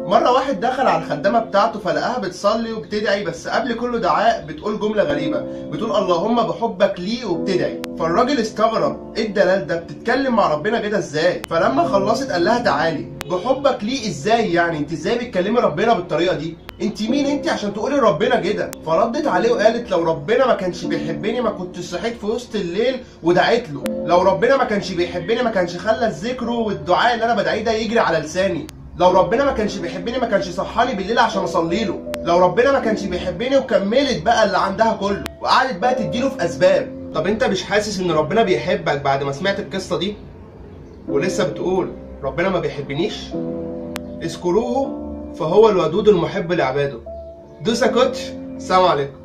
مرة واحد دخل على الخدامة بتاعته فلقاها بتصلي وبتدعي بس قبل كل دعاء بتقول جملة غريبة بتقول اللهم بحبك لي وبتدعي فالراجل استغرب ايه الدلال ده بتتكلم مع ربنا كده ازاي فلما خلصت قال لها تعالي بحبك ليه ازاي يعني انت ازاي بتكلمي ربنا بالطريقة دي انت مين انت عشان تقولي ربنا كده فردت عليه وقالت لو ربنا ما كانش بيحبني ما كنت صحيت في وسط الليل ودعيت له لو ربنا ما كانش بيحبني ما كانش خلى الذكر والدعاء اللي انا بدعيه ده يجري على لساني لو ربنا ما كانش بيحبني ما كانش صحاني بالليل عشان اصلي له لو ربنا ما كانش بيحبني وكملت بقى اللي عندها كله وقعدت بقى تديله في اسباب طب انت مش حاسس ان ربنا بيحبك بعد ما سمعت القصه دي ولسه بتقول ربنا ما بيحبنيش اذكروه فهو الودود المحب لعباده دوسا كوتش سلام عليكم